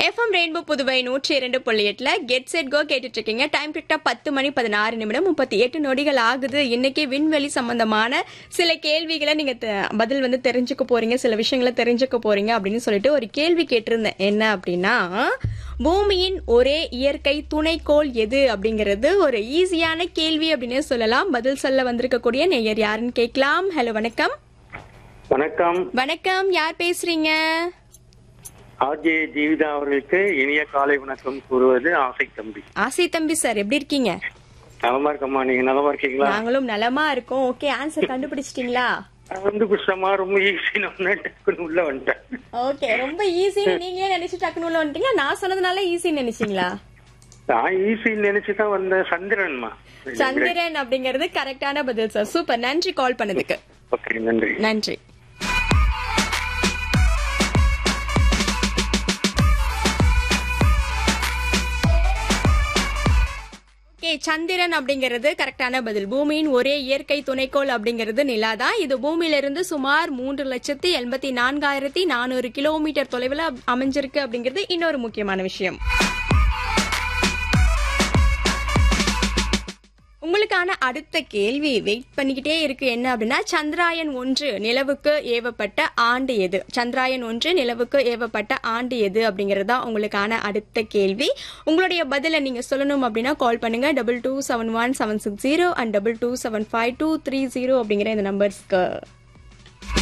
FM rainbow Puduvai நூற்றி இரண்டு புள்ளி எட்டுல கெட் செட் கோ கேட்டுட்டு இருக்கீங்க டைம் கரெக்டா பத்து மணி பதினாறு நிமிடம் முப்பத்தி எட்டு நொடிகள் ஆகுது இன்னைக்கு விண்வெளி சம்பந்தமான சில கேள்விகளை நீங்க தெ- பதில் வந்து தெரிஞ்சுக்க போறீங்க சில விஷயங்களை தெரிஞ்சுக்க போறீங்க அப்படின்னு சொல்லிட்டு ஒரு கேள்வி கேட்டிருந்தேன் என்ன அப்படின்னா பூமியின் ஒரே இயற்கை துணைக்கோள் எது அப்படிங்கிறது ஒரு ஈஸியான கேள்வி அப்படின்னு சொல்லலாம் பதில் சொல்ல வந்திருக்கக்கூடிய நேயர் யாருன்னு கேட்கலாம் ஹலோ வணக்கம் வணக்கம் வணக்கம் யார் பேசுறீங்க ஆர்ஜே ஜீவிதா அவர்களுக்கு இனிய காலை வணக்கம் கூறுவது ஆசை தம்பி ஆசை தம்பி சார் எப்படி இருக்கீங்க நலமா இருக்கம்மா நீங்க நலமா இருக்கீங்களா நாங்களும் நலமா இருக்கோம் ஓகே ஆன்சர் கண்டுபிடிச்சிட்டீங்களா நான் வந்து குஷ்டமா ரொம்ப ஈஸி நம்ம டக்குன்னு உள்ள வந்துட்டேன் ஓகே ரொம்ப ஈஸி நீங்களே நினைச்சு டக்குனு உள்ள வந்துட்டீங்களா நான் சொன்னதுனால ஈஸி நினைச்சீங்களா நான் ஈஸி நினைச்சுதான் வந்தேன் சந்திரன்மா சந்திரன் அப்படிங்கிறது கரெக்டான பதில் சார் சூப்பர் நன்றி கால் பண்ணதுக்கு ஓகே நன்றி நன்றி ஓகே சந்திரன் அப்படிங்கிறது கரெக்டான பதில் பூமியின் ஒரே இயற்கை துணைக்கோள் அப்படிங்கிறது நிலா தான் இது பூமியிலிருந்து சுமார் மூன்று லட்சத்தி எண்பத்தி நான்காயிரத்தி நானூறு கிலோமீட்டர் தொலைவில் அமைஞ்சிருக்கு அப்படிங்கிறது இன்னொரு முக்கியமான விஷயம் உங்களுக்கான அடுத்த கேள்வி வெயிட் பண்ணிக்கிட்டே இருக்கு என்ன அப்படின்னா சந்திராயன் ஒன்று நிலவுக்கு ஏவப்பட்ட ஆண்டு எது சந்திராயன் ஒன்று நிலவுக்கு ஏவப்பட்ட ஆண்டு எது அப்படிங்கிறது தான் உங்களுக்கான அடுத்த கேள்வி உங்களுடைய பதிலை நீங்க சொல்லணும் அப்படின்னா கால் பண்ணுங்க double two seven one seven six zero and double two seven five two three zero அப்படிங்கிற இந்த நம்பர்ஸ்க்கு